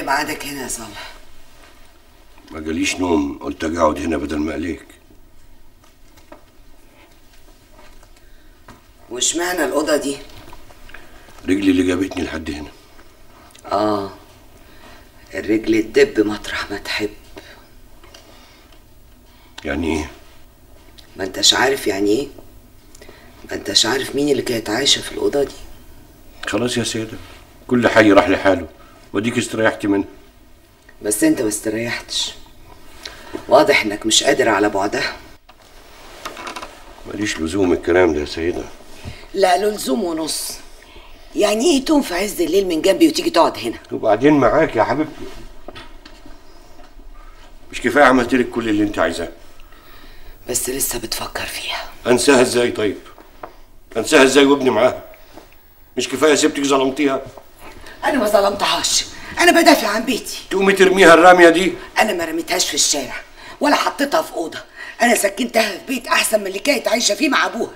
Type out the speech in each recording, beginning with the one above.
ميعادك هنا يا صالح ما جاليش نوم قلت اجي اقعد هنا بدل ما عليك واشمعنى الأوضة دي؟ رجلي اللي جابتني لحد هنا آه الرجل تدب مطرح ما تحب يعني ايه ما انتش عارف يعني ايه؟ ما انتش عارف مين اللي كانت عايشة في الأوضة دي خلاص يا سيدة كل حي راح لحاله وديك استريحتي منه بس انت ما استريحتش واضح انك مش قادر على بعدها ماليش لزوم الكلام ده يا سيدة لا له لزوم ونص يعني ايه تقوم في عز الليل من جنبي وتيجي تقعد هنا وبعدين معاك يا حبيبتي مش كفايه عملت لك كل اللي انت عايزاه بس لسه بتفكر فيها انساها ازاي طيب انساها ازاي وابني معاها مش كفايه سبتك ظلمتيها انا ما ظلمتهاش انا بدافع عن بيتي تقومي ترميها الرميه دي انا ما رميتهاش في الشارع ولا حطيتها في اوضه انا سكنتها في بيت احسن من اللي كانت عايشه فيه مع ابوها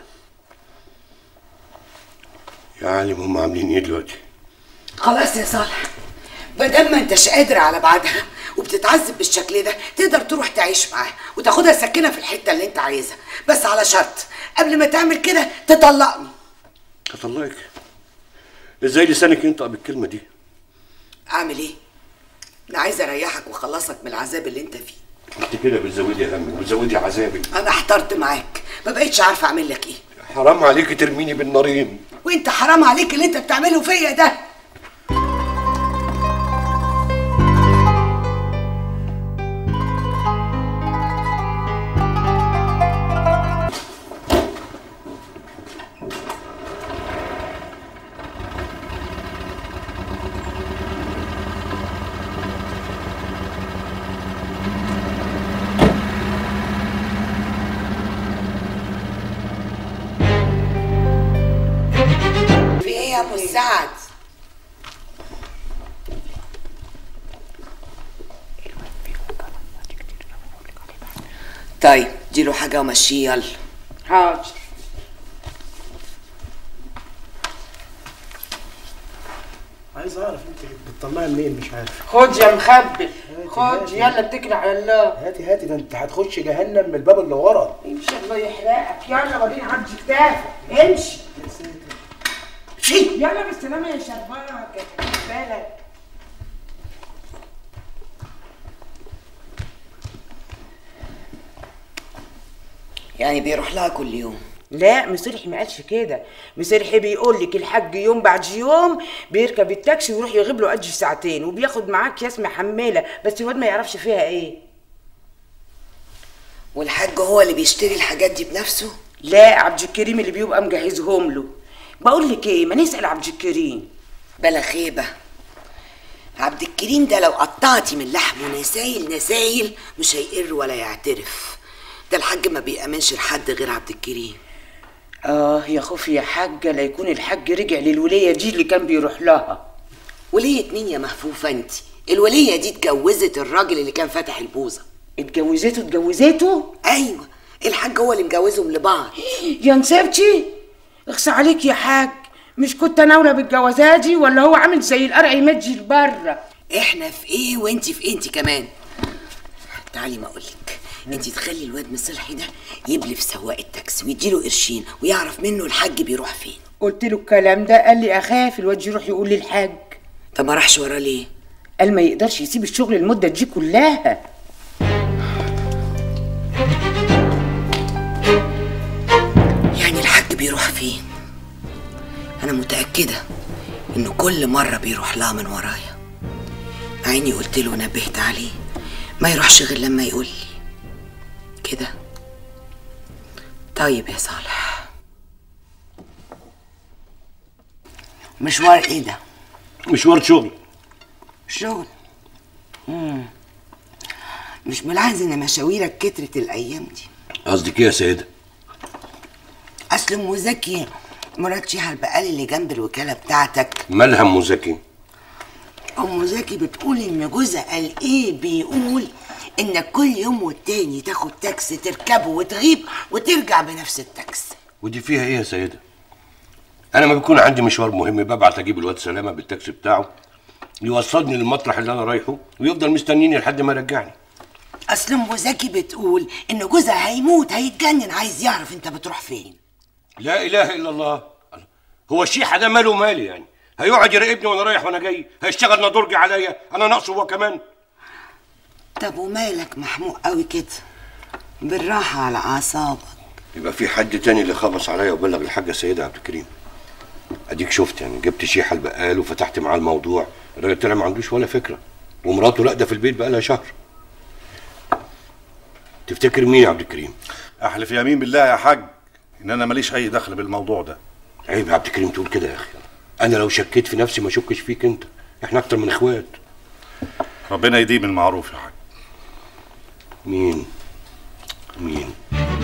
يا عالم هم عاملين ايه دلوقتي خلاص يا صالح بدل ما انتش قادر على بعدها وبتتعذب بالشكل ده تقدر تروح تعيش معاها وتاخدها سكنها في الحته اللي انت عايزها بس على شرط قبل ما تعمل كده تطلقني هطلقك ازاي لسانك ينطق بالكلمه دي اعمل ايه انا عايزه اريحك واخلصك من العذاب اللي انت فيه انت كده بتزودي همي وبتزودي عذابي انا احترت معاك ما بقتش عارفه اعمل لك ايه حرام عليكي ترميني بالنارين وانت حرام عليك اللي انت بتعمله فيا ده في ايه يا ابو السعد طيب اديله حاجه ومشيه يلا حاضر عايز اعرف انت بتطلعي منين مش عارف خد يا مخبل خد هاتي. يلا اتكل على الله هاتي هاتي ده انت هتخش جهنم من الباب اللي ورا امشي الله يحرقك يلا وريني عبد كتافك امشي شي يلا بالسلامة يا شربانة بالك يعني بيروح لها كل يوم لا مسرحي ما قالش كده مسرحي بيقول لك الحاج يوم بعد يوم بيركب التاكسي ويروح يغيب له اجي ساعتين وبياخد معاه اكياس محمله بس الواد ما يعرفش فيها ايه والحاج هو اللي بيشتري الحاجات دي بنفسه لا عبد الكريم اللي بيبقى مجهزهم له بقول لك ايه ما نسال عبد الكريم بلا خيبه عبد الكريم ده لو قطعتي من لحمه نسايل نسايل مش هيقر ولا يعترف ده الحاج ما بيأمنش لحد غير عبد الكريم اه يا خوفي يا حاجه لا يكون الحاج رجع للوليه دي اللي كان بيروح لها ولية مين يا محفوفة انت الولية دي اتجوزت الراجل اللي كان فاتح البوظة اتجوزته اتجوزته ايوه الحاج هو اللي مجوزهم لبعض يا نسبتي اخصى عليك يا حاج مش كنت ناوله بالجوازات دي ولا هو عامل زي القرع يمجي لبره احنا في ايه وانت في ايه انت كمان تعالي ما اقولك انت تخلي الواد مصلحي ده يبلف سواق التاكسي ويديله قرشين ويعرف منه الحاج بيروح فين قلت له الكلام ده قال لي اخاف الواد يروح يقول للحاج طب ما راحش وراه ليه قال ما يقدرش يسيب الشغل المده دي كلها يعني الحاج بيروح فين انا متاكده انه كل مره بيروح لها من ورايا مع اني قلت له ونبهت عليه ما يروحش غير لما يقول لي كده طيب يا صالح مشوار ايه ده مشوار شغل شغل مم. مش ملاحظ ان مشاويرك كترت الايام دي قصدك ايه يا سيدة اصل ام زكي مرات شيحة البقال اللي جنب الوكاله بتاعتك مالها ام زكي ام زكي بتقول ان جوزها قال ايه بيقول انك كل يوم والتاني تاخد تاكسي تركبه وتغيب وترجع بنفس التاكسي ودي فيها ايه يا سيدة انا ما بيكون عندي مشوار مهم ببعت اجيب الواد سلامة بالتاكسي بتاعه يوصلني للمطرح اللي انا رايحه ويفضل مستنيني لحد ما يرجعني اصل ام زكي بتقول ان جوزها هيموت هيتجنن عايز يعرف انت بتروح فين لا اله الا الله هو الشيحة ده ماله مالي يعني هيقعد يراقبني وانا رايح وانا جاي هيشتغل نضرجي عليا انا ناقصه هو كمان طب ومالك محموق قوي كده بالراحه على اعصابك يبقى في حد تاني اللي خبص عليا وبلغ الحاجه سيده عبد الكريم اديك شفت يعني جبت شيحة البقال وفتحت معاه الموضوع الراجل طلع ما عندوش ولا فكره ومراته لا ده في البيت بقى لها شهر تفتكر مين يا عبد الكريم احلف يمين بالله يا حاج ان انا ماليش اي دخل بالموضوع ده عيب يا عبد الكريم تقول كده يا اخي انا لو شكيت في نفسي ما اشكش فيك انت احنا اكتر من اخوات ربنا يديم المعروف يا حاج مين مين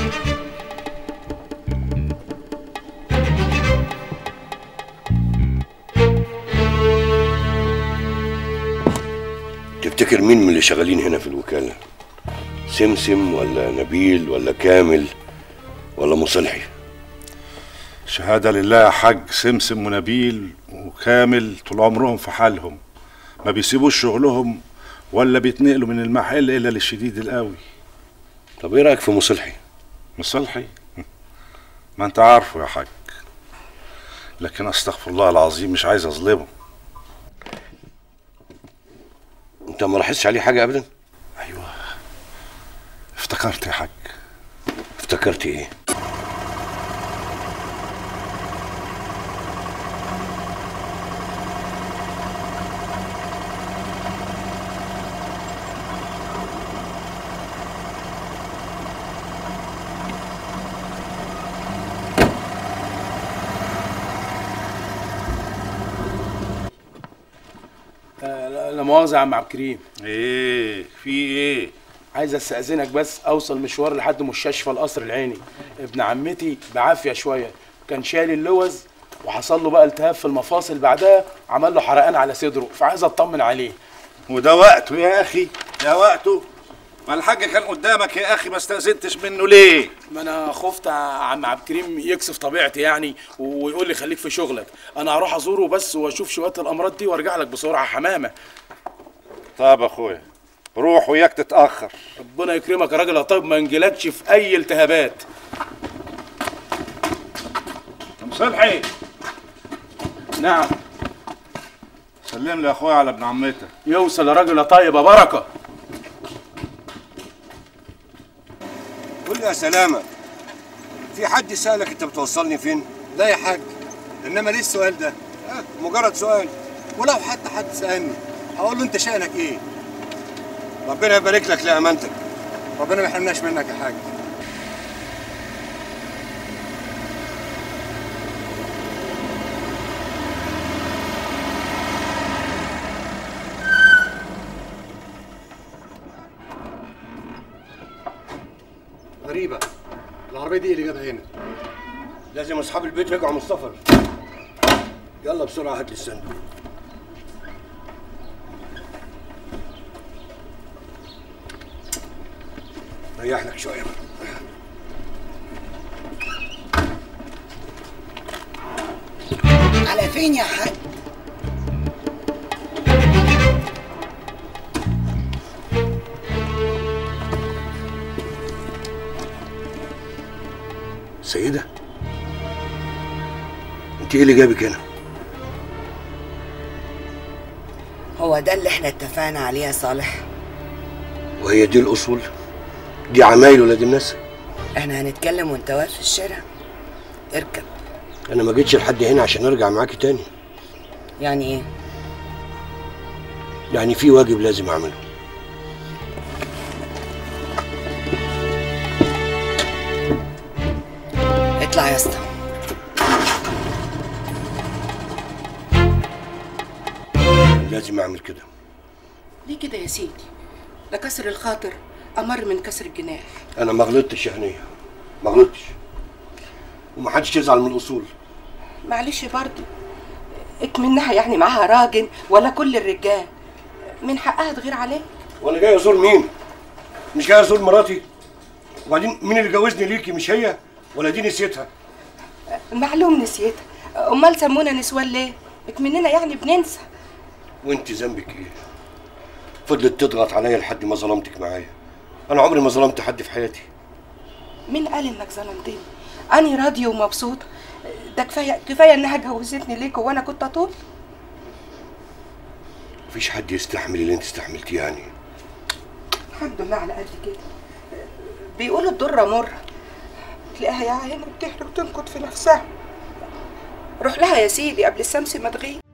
تفتكر مين من اللي شغالين هنا في الوكالة سمسم ولا نبيل ولا كامل ولا مصلحي شهادة لله يا حاج سمسم ونبيل وكامل طول عمرهم في حالهم ما بيسيبوش شغلهم ولا بيتنقلوا من المحل الا للشديد القوي طب ايه رايك في مصلحي مصلحي ما انت عارفه يا حاج لكن استغفر الله العظيم مش عايز اظلمه انت ما لاحظتش عليه حاجه ابدا ايوه افتكرت يا حاج افتكرت ايه آه، لا لا مؤاخذة يا عم عبد الكريم ايه في ايه عايز استأذنك بس اوصل مشوار لحد مستشفى القصر العيني ابن عمتي بعافية شوية كان شايل اللوز وحصل له بقى التهاب في المفاصل بعدها عمل له حرقان على صدره فعايز اطمن عليه وده وقته يا اخي ده وقته ما الحاج كان قدامك يا اخي ما استأذنتش منه ليه ما انا خفت يا عم عبد الكريم يكسف طبيعتي يعني ويقول لي خليك في شغلك انا هروح ازوره بس واشوف شويه الامراض دي وارجع لك بسرعه حمامه طب اخويا روح وياك تتاخر ربنا يكرمك يا راجل يا طيب ما نجيلكش في اي التهابات مصلحي نعم سلم لي يا اخويا على ابن عمتك يوصل يا راجل يا طيب يا بركه قول لي يا سلامه في حد سالك انت بتوصلني فين لا يا حاج انما ليه السؤال ده آه مجرد سؤال ولو حتى حد سالني هقول له انت شأنك ايه ربنا يبارك لك لامانتك ربنا ما يحرمناش منك يا حاج غريبة العربية دي إيه اللي جابها هنا لازم اصحاب البيت رجعوا من السفر يلا بسرعه هات لي الصندوق ريح لك شويه على فين يا حاج سيده انت ايه اللي جابك هنا هو ده اللي احنا اتفقنا عليه يا صالح وهي دي الاصول دي عمايل ولاد الناس احنا هنتكلم وانت واقف في الشارع اركب انا ما جيتش لحد هنا عشان ارجع معاكي تاني يعني ايه يعني في واجب لازم اعمله اطلع يا اسطى لازم اعمل كده ليه كده يا سيدي ده كسر الخاطر أمر من كسر الجناح انا ما غلطتش يا هنيه ما غلطتش وما حدش يزعل من الاصول معلش برضه اكمنها يعني معاها راجل ولا كل الرجال من حقها تغير عليك وانا جاي ازور مين مش جاي ازور مراتي وبعدين مين اللي جوزني ليكي مش هي ولا دي نسيتها معلوم نسيتها امال سمونا نسوان ليه اكمننا يعني بننسى وانت ذنبك ايه فضلت تضغط عليا لحد ما ظلمتك معايا انا عمري ما ظلمت حد في حياتي مين قال انك ظلمتني انا راضيه ومبسوطه ده كفايه كفايه انها جوزتني ليك وانا كنت اطول مفيش حد يستحمل اللي انت استحملتيه يعني الحمد لله على قد كده بيقولوا الضره مره تلاقيها يا عيني بتهري وتنكد في نفسها روح لها يا سيدي قبل الشمس ما تغيب